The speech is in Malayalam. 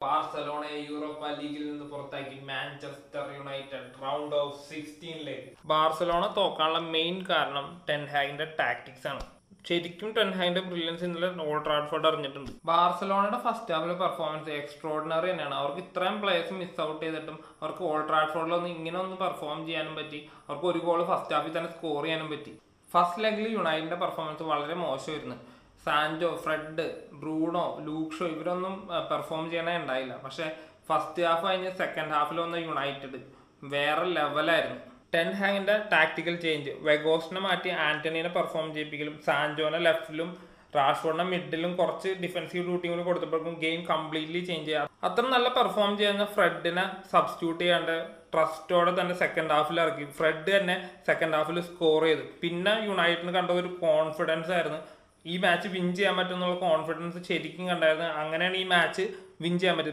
ബാർസലോണയെ യൂറോപ്പ ലീഗിൽ നിന്ന് പുറത്താക്കി മാഞ്ചസ്റ്റർ യുണൈറ്റഡ് റൗണ്ട് ഓഫ് സിക്സ്റ്റീനിലേക്ക് ബാർസലോണ തോക്കാനുള്ള മെയിൻ കാരണം ടെൻഹാഗിന്റെ ടാക്ടിക്സ് ആണ് ശരിക്കും ടെൻഹാഗിന്റെ ബ്രില്യൻസ് ഇന്നലെ ഓൾഡ് ട്രാൻസ്ഫോർഡ് അറിഞ്ഞിട്ടുണ്ട് ബാർസലോണയുടെ ഫസ്റ്റ് ഹാഫിലെ പെർഫോമൻസ് എക്സ്ട്രോഡിനറി തന്നെയാണ് അവർക്ക് ഇത്രയും പ്ലേയേഴ്സ് മിസ് ഔട്ട് ചെയ്തിട്ടും അവർക്ക് ഓൾഡ് ട്രാൻസ്ഫോർഡിലൊന്നും ഇങ്ങനെ ഒന്ന് പെർഫോം ചെയ്യാനും പറ്റി അവർക്ക് ഒരു ഗോൾ ഫസ്റ്റ് ഹാഫിൽ തന്നെ സ്കോർ ചെയ്യാനും പറ്റി ഫസ്റ്റ് ലെഗിൽ യുണൈറ്റിന്റെ പെർഫോമൻസ് വളരെ മോശമായിരുന്നു സാൻജോ ഫ്രെഡ് ബ്രൂണോ ലൂക്ഷോ ഇവരൊന്നും പെർഫോം ചെയ്യണേ ഉണ്ടായില്ല പക്ഷെ ഫസ്റ്റ് ഹാഫ് കഴിഞ്ഞ് സെക്കൻഡ് ഹാഫിൽ വന്ന യുണൈറ്റഡ് വേറെ ലെവലായിരുന്നു ടെൻ ഹാങ്ങിന്റെ ടാക്ടിക്കൽ ചേഞ്ച് വെഗോസിനെ മാറ്റി ആന്റണീനെ പെർഫോം ചെയ്യിപ്പിക്കലും സാൻജോനെ ലെഫ്റ്റിലും റാഷ്ഫോർഡിനെ മിഡിലും കുറച്ച് ഡിഫൻസീവ് ഡ്യൂട്ടിയും കൂടി കൊടുത്തപ്പോഴേക്കും ഗെയിം കംപ്ലീറ്റ്ലി ചേഞ്ച് ചെയ്യാം അത്ര നല്ല പെർഫോം ചെയ്യുന്ന ഫ്രെഡിനെ സബ്സ്റ്റിറ്റ്യൂട്ട് ചെയ്യാണ്ട് ട്രസ്റ്റോടെ തന്നെ സെക്കൻഡ് ഹാഫിൽ ഇറക്കി ഫ്രെഡ് തന്നെ സെക്കൻഡ് ഹാഫിൽ സ്കോർ ചെയ്തു പിന്നെ യുണൈറ്റഡിന് കണ്ട ഒരു കോൺഫിഡൻസ് ആയിരുന്നു ഈ മാച്ച് വിൻ ചെയ്യാൻ പറ്റും എന്നുള്ള കോൺഫിഡൻസ് ശരിക്കും കണ്ടായിരുന്നു അങ്ങനെയാണ് ഈ മാച്ച് വിൻ ചെയ്യാൻ പറ്റുന്നത്